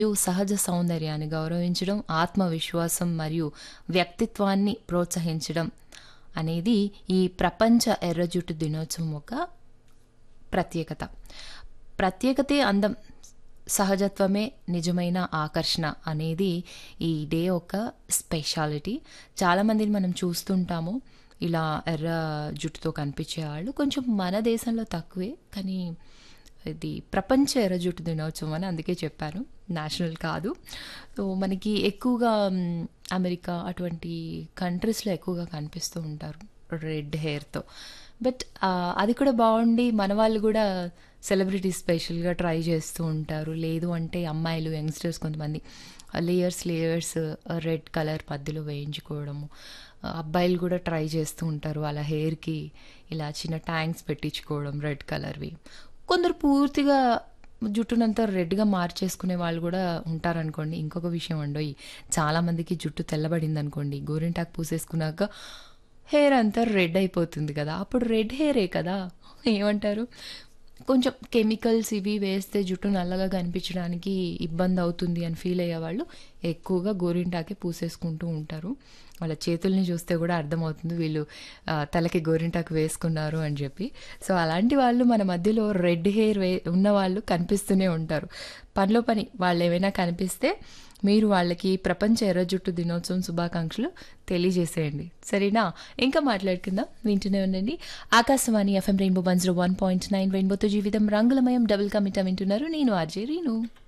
మరియు సహజ సౌందర్యాన్ని గౌరవించడం, ఆత్మవిశ్వాసం మరియు వ్యక్తిత్వాన్ని ప్రోత్సహించడం అనేది ఈ ప్రపంచ ఎర్ర జుట్టు దినోత్సవం ఒక ప్రత్యేకత. ప్రత్యేకతే అందం. సహజత్వమే నిజమైన ఆకర్షణ అనేది ఈ డే ఒక స్పెషాలిటీ. చాలామందిని మనం చూస్తుంటాము. ఇలా ఎర్ర జుట్టుతో కనిపించేవాళ్ళు. కొంచెం మన దేశంలో తక్కువే. కానీ ఇది ప్రపంచ ఎర్ర జుట్టు దినోత్సవం అని అందుకే చెప్పాను. నేషనల్ కాదు. సో, మనకి ఎక్కువగా హ్మ్, అమెరికా అటువంటి కంట్రీస్‌లో ఎక్కువగా కనిపిస్తూ ఉంటారు. రెడ్ హెయిర్‌తో. బట్ ఆహ్, అది కూడా బావుండి మన వాళ్ళు గూడా సెలబ్రిటీస్ స్పెషల్‌గా ట్రై చేస్తూ ఉంటారు. లేదు అంటే అమ్మాయిలు యంగ్‌స్టర్స్ కొంతమంది లేయర్స్, లేయర్స్ రెడ్ కలర్ మధ్యలో వేయించుకోవడము. అబ్బాయిలు గూడా ట్రై చేస్తూ ఉంటారు. వాళ్ళ హెయిర్‌కి ఇలా చిన్న ట్యాంక్స్ పెట్టించుకోవడం రెడ్ కలర్‌వి. కొందరు పూర్తిగా జుట్టునంతా రెడ్‌గా మార్చేసుకునే వాళ్ళు గూడా ఉంటారనుకోండి. ఇంకొక విషయం అండోయ్! చాలామందికి జుట్టు తెల్లబడిందనుకోండి. గోరింటాకు పూసేసుకున్నాక హెయిర్ అంతా రెడ్ అయిపోతుంది కదా! అప్పుడు రెడ్ హెయిరే కదా! ఏమంటారు? కొంచెం కెమికల్స్ ఇవి వేస్తే జుట్టు నల్లగా కనిపించడానికి ఇబ్బందవుతుంది అని ఫీల్ అయ్యేవాళ్ళు ఎక్కువగా గోరింటాకే పూసేసుకుంటూ ఉంటారు. వాళ్ళ చేతుల్ని చూస్తే గూడా అర్థమవుతుంది వీళ్ళు ఆహ్, తలకి గోరింటాకు వేసుకున్నారు అని జెప్పి. సో, అలాంటి వాళ్ళు మన మధ్యలో రెడ్ హెయిర్ వే ఉన్నవాళ్ళు కనిపిస్తూనే ఉంటారు. పనిలో పని వాళ్ళేమైనా కనిపిస్తే మీరు వాళ్ళకి ప్రపంచ ఎర్ర జుట్టు దినోత్సవం శుభాకాంక్షలు తెలియజేసేయండి. సరేనా? ఇంకా మాట్లాడుకుందాం. వింటూనే ఉండండి. ఆకాశవాణి ఎఫ్ఎం రెయిన్బో 101.9 రెయిన్బోతో జీవితం రంగులమయం డబుల్ కమిటా వింటున్నారు. నేను ఆర్‌జే రీను.